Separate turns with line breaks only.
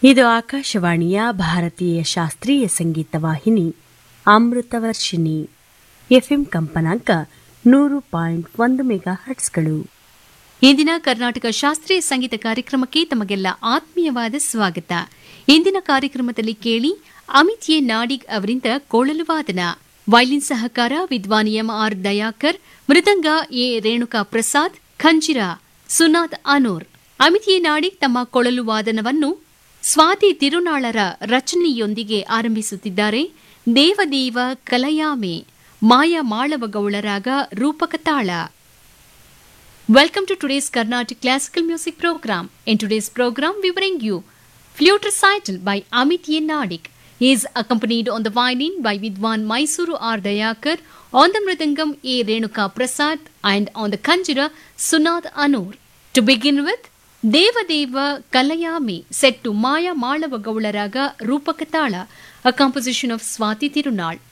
ಇದು ಆಕಾಶವಾಣಿಯ ಭಾರತೀಯ ಶಾಸ್ತ್ರೀಯ ಸಂಗೀತ ವಾಹಿನಿ ಅಮೃತವರ್ಷಿಣಿ ಎಫ್ಎಂ ಕಂಪನಾಂಕ ನೂರು ಪಾಯಿಂಟ್ ಒಂದು ಮೆಗಾ ಹರ್ಟ್ಸ್ಗಳು
ಇಂದಿನ ಕರ್ನಾಟಕ ಶಾಸ್ತ್ರೀಯ ಸಂಗೀತ ಕಾರ್ಯಕ್ರಮಕ್ಕೆ ತಮಗೆಲ್ಲ ಆತ್ಮೀಯವಾದ ಸ್ವಾಗತ ಇಂದಿನ ಕಾರ್ಯಕ್ರಮದಲ್ಲಿ ಕೇಳಿ ಅಮಿತ್ ಎ ನಾಡಿಗ್ ಅವರಿಂದ ಕೊಳಲು ವಾದನ ವೈಲಿನ್ ಸಹಕಾರ ವಿದ್ವಾನ್ ಎಂಆರ್ ದಯಾಕರ್ ಮೃದಂಗ ಎ ರೇಣುಕಾ ಪ್ರಸಾದ್ ಖಂಜಿರ ಸುನಾದ್ ಅನೂರ್ ಅಮಿತ್ ಎ ನಾಡಿಗ್ ತಮ್ಮ ಕೊಳಲು ವಾದನವನ್ನು ಸ್ವಾತಿ ತಿರುನಾಳರ ರಚನೆಯೊಂದಿಗೆ ಆರಂಭಿಸುತ್ತಿದ್ದಾರೆ ದೇವದೇವ ಕಲಯಾಮೆ ಮಾಯಾ ಮಾಳವಗೌಳರಾಗ ರೂಪಕ ತಾಳ Welcome to today's Carnatic classical music program. In today's program, we bring you flute recital by Amit Ye Nadik. He is accompanied on the violin by Vidwan Mysuru R. Dayakar, on the mridangam A. Renuka Prasad, and on the kanjira Sunad Anur. To begin with, Deva Deva Kalayami, set to Maya Malava Gaularaga Rupakatala, a composition of Swati Tirunal.